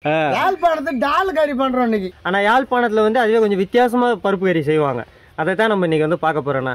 யாழ்ப்பாணத்துக்கு டால் கறி பண்றோம் இன்னைக்கு ஆனால் யாழ்ப்பாணத்தில் வந்து அதுவே கொஞ்சம் வித்தியாசமாக பருப்பு கறி செய்வாங்க அதை தான் நம்ம இன்னைக்கு வந்து பார்க்க போகிறோண்ணா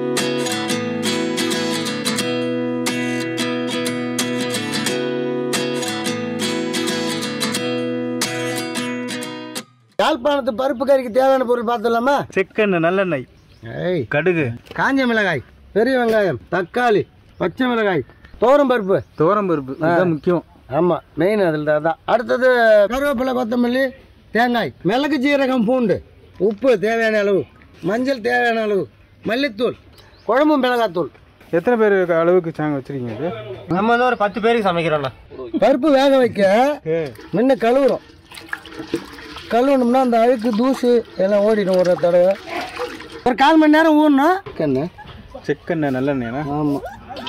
யாழ்ப்பாணத்து பருப்பு கறிக்கு தேவையான பொருள் பார்த்துலாமா செக்கெண்ணெய் நல்லெண்ணெய் ஏய் கடுகு காஞ்ச மிளகாய் பெரிய வெங்காயம் தக்காளி பச்சை மிளகாய் தோரம் பருப்பு துவரம் பருப்பு இதுதான் முக்கியம் ஆமாம் மெயின் அதில் தான் தான் அடுத்தது கருவேப்பிலை கொத்தமல்லி தேங்காய் மிளகு ஜீரகம் பூண்டு உப்பு தேவையான அளவு மஞ்சள் தேவையான அளவு மல்லித்தூள் குழம்பு மிளகாத்தூள் எத்தனை பேர் அளவுக்கு சாங்க வச்சிருக்கீங்க இது நம்ம வந்து ஒரு பத்து பேருக்கு சமைக்கிறோண்ணா பருப்பு வேக வைக்க முன்ன கழுவுறோம் கழுவணும்னா அந்த அழுக்கு தூசு எல்லாம் ஓடிடும் ஒரு தடவை ஒரு கால் மணி நேரம் ஊறணும் கண்ணு செக்கெண்ணெய் நல்லெண்ணெய்னா ஆமாம்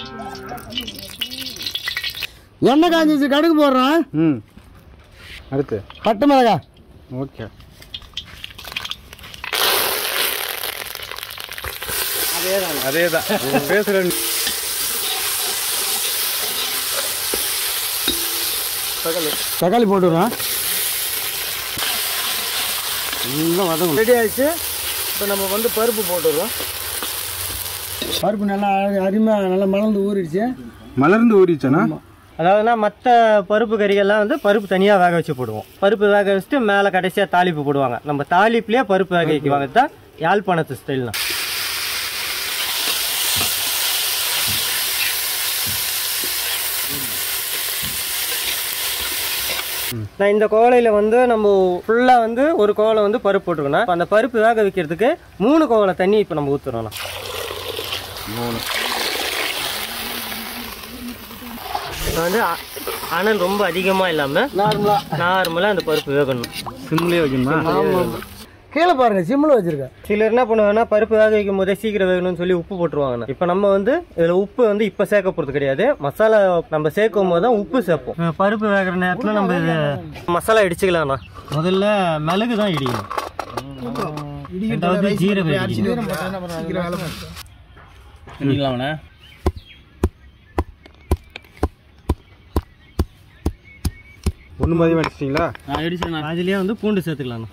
எண்ணெய் காஞ்சிச்சு கடுகு போடுறோம் ம் அடுத்து பட்டை மிளகாய் ஓகே அதே தான் பேசுகிறேன் தக்காளி போட்டுடுறோம் நல்லா வதங்கும் ரெடி ஆயிடுச்சு இப்போ நம்ம வந்து பருப்பு போட்டுடுறோம் பருப்பு நல்லா அருமையாக நல்லா மலர்ந்து ஊறிடுச்சு மலர்ந்து ஊறிச்சனா அதாவதுனா மற்ற பருப்பு கறிகள்லாம் வந்து பருப்பு தனியாக வேக வச்சு போடுவோம் பருப்பு வேக வச்சுட்டு மேலே கடைசியாக தாளிப்பு போடுவாங்க நம்ம தாளிப்புலேயே பருப்பு வேக வைக்குவாங்க தான் யாழ்ப்பாணத்து ஸ்டைல்னா நான் இந்த கோவலையில் வந்து நம்ம ஃபுல்லாக வந்து ஒரு கோவலை வந்து பருப்பு போட்டிருக்கோம்னா அப்ப அந்த பருப்பு வேக வைக்கிறதுக்கு மூணு கோவலை தண்ணி இப்போ நம்ம ஊற்றுறோம்னா இப்போ வந்து அ- அனல் ரொம்ப அதிகமாக இல்லாமல் நார்மலாக நார்மலாக அந்த பருப்பு வேகணும் சிம்லேயே வைக்கணுமா கீழே பாருங்க சிம்மில் வச்சிருக்கேன் சிலர் என்ன பண்ணுவாங்கன்னா பருப்பு வேக வைக்கும் போதே சீக்கிரம் வேகணும்னு சொல்லி உப்பு போட்டுருவாங்கண்ணா இப்போ நம்ம வந்து இதில் உப்பு வந்து இப்போ சேர்க்க போகிறது கிடையாது மசாலா நம்ம சேர்க்கும் போது தான் உப்பு சேர்ப்போம் இப்ப பருப்பு வேகிற நேரத்தில் நம்ம இது மசாலா இடிச்சுக்கலாம்ண்ணா முதல்ல மிளகு தான் இடிக்கணும் ரெண்டாவது ஜீரகம் இடிக்கணும் பண்ணிக்கலாமண்ணே ஒன்று மதியம் அடிச்சிட்டிங்களா அதுலேயே வந்து பூண்டு சேர்த்துக்கலாம்ண்ணா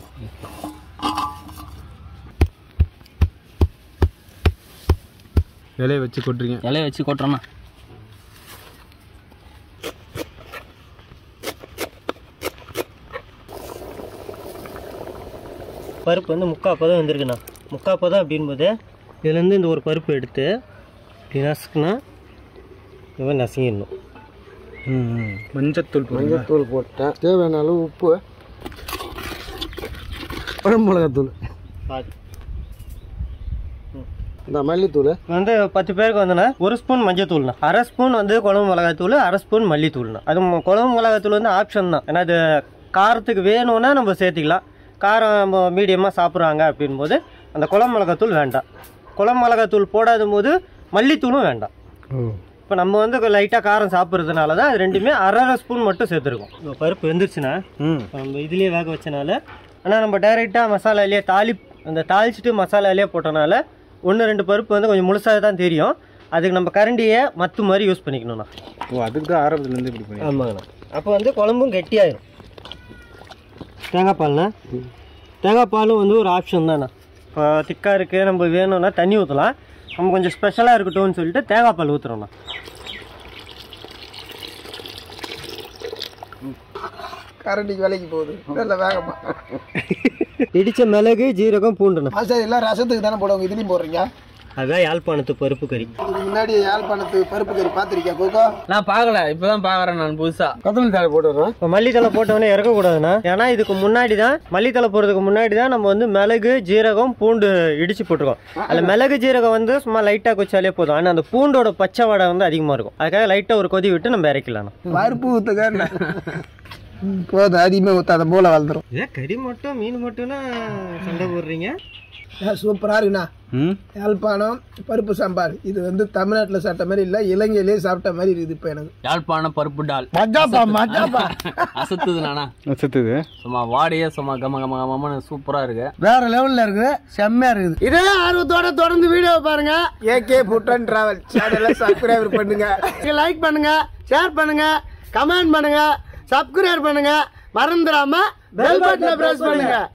இலையை வச்சு கொட்டுறீங்க இலைய வச்சு கொட்டுறோம்னா பருப்பு வந்து முக்கால் பதம் வந்திருக்குண்ணா முக்கால் பதம் அப்படின்போது இதுலேருந்து இந்த ஒரு பருப்பு எடுத்து இப்படி நசுக்குனா இந்த மாதிரி நசுங்கிடணும் ம் மஞ்சத்தூள் போடுங்க மஞ்சத்தூள் போட்டேன் தேவையான அளவு உப்பு குழம்பு மிளகாத்தூள் இந்த மல்லித்தூள் வந்து பத்து பேருக்கு வந்துண்ணா ஒரு ஸ்பூன் மஞ்சத்தூள்ண்ணா அரை ஸ்பூன் வந்து குழம்பு மிளகாத்தூள் அரை ஸ்பூன் மல்லித்தூள்ண்ணா அது ம- குழம்பு மிளகாத்தூள் வந்து ஆப்ஷன் தான் ஏன்னா அது காரத்துக்கு வேணும்னா நம்ம சேர்த்திக்கலாம் காரம் நம்ம மீடியமாக சாப்பிட்றாங்க அப்படின்போது அந்த குழம்பு மிளகாத்தூள் வேண்டாம் குழம்பு மிளகாத்தூள் போடாத போது மல்லித்தூளும் வேண்டாம் இப்போ நம்ம வந்து லைட்டாக காரம் சாப்பிட்றதுனால தான் அது ரெண்டுமே அரை அரை ஸ்பூன் மட்டும் சேர்த்துருக்கோம் இப்போ பருப்பு வெந்துருச்சுன்னா ம் இப்போ நம்ம இதுலேயே வேக வச்சனால ஆனால் நம்ம டைரெக்டாக மசாலாலேயே தாளி அந்த தாளிச்சிட்டு மசாலாலேயே போட்டனால ஒன்று ரெண்டு பருப்பு வந்து கொஞ்சம் முழுசாக தான் தெரியும் அதுக்கு நம்ம கரண்டியை மத்து மாதிரி யூஸ் பண்ணிக்கணும்ண்ணா ஓ அதுக்கு தான் ஆரம்பத்துலேருந்து இப்படி பண்ணி ஆமாங்கண்ணா அப்போ வந்து குழம்பும் கெட்டியாயிரும் தேங்காய் பால்ண்ணா தேங்காய் பாலும் வந்து ஒரு ஆப்ஷன் தாண்ணா இப்போ திக்காக இருக்குது நம்ம வேணும்னா தண்ணி ஊற்றலாம் நம்ம கொஞ்சம் ஸ்பெஷலாக இருக்கட்டும்னு சொல்லிட்டு தேங்காய் பால் ஊற்றுறோண்ணா கரண்டிக்கு வேலைக்கு போகுது நல்ல வேகமா இடித்த மிளகு ஜீரகம் பூண்டுண்ணா மாஸ்டர் எல்லாம் ரசத்துக்கு தானே போடுவாங்க இதுலையும் போடுறீங்க அதுதான் யாழ்ப்பாணத்து பருப்பு கறி இதுக்கு முன்னாடி யாழ்ப்பாணத்து பருப்பு கறி பார்த்துருக்கியா கோகோ நான் பார்க்கல இப்பதான் பார்க்கறேன் நான் புதுசா கொத்தமல்லி தாழை போட்டுடுறோம் இப்போ மல்லித்தலை போட்டவொடனே இறக்கக்கூடாதுண்ணா ஏன்னா இதுக்கு முன்னாடி தான் மல்லித்தலை போடுறதுக்கு முன்னாடி தான் நம்ம வந்து மிளகு ஜீரகம் பூண்டு இடிச்சு போட்டிருக்கோம் அதில் மிளகு ஜீரகம் வந்து சும்மா லைட்டாக கொச்சாலே போதும் ஆனால் அந்த பூண்டோட பச்சை வாடை வந்து அதிகமாக இருக்கும் அதுக்காக லைட்டாக ஒரு கொதி விட்டு நம்ம இறக்கலாம் பருப்பு ஊற்றுக்க போதும் அதிகமாக ஊற்றாத போல வளர்ந்துரும் ஏன் கறி மட்டும் மீன் மட்டும்னா சண்டை போடுறீங்க சூப்பராக இருக்குண்ணா ம் யாழ்ப்பாணம் பருப்பு சாம்பார் இது வந்து தமிழ்நாட்டில் சாப்பிட்ட மாதிரி இல்லை இலங்கையிலேயே சாப்பிட்ட மாதிரி இருக்குது இப்போ எனக்கு யாழ்ப்பாணம் பருப்பு டால் மஜாப்பா மஜாப்பா அசத்துது நானா செத்துது சும்மா வாடையே சும்மா கம கம கமன்னு சூப்பரா இருக்கு வேற லெவல்ல இருக்குது செம்மையா இருக்குது இதே ஆர்வத்தோட தொடர்ந்து வீடியோ பாருங்க ஏகே ஃபுட் அண்ட் டிராவல் சேனலை சப்ஸ்கிரைபர் பண்ணுங்க லைக் பண்ணுங்க ஷேர் பண்ணுங்க கமெண்ட் பண்ணுங்க சப்ஸ்கிரைப் பண்ணுங்க மறந்துடாம பெல் பட்டனை பிரஸ் பண்ணுங்க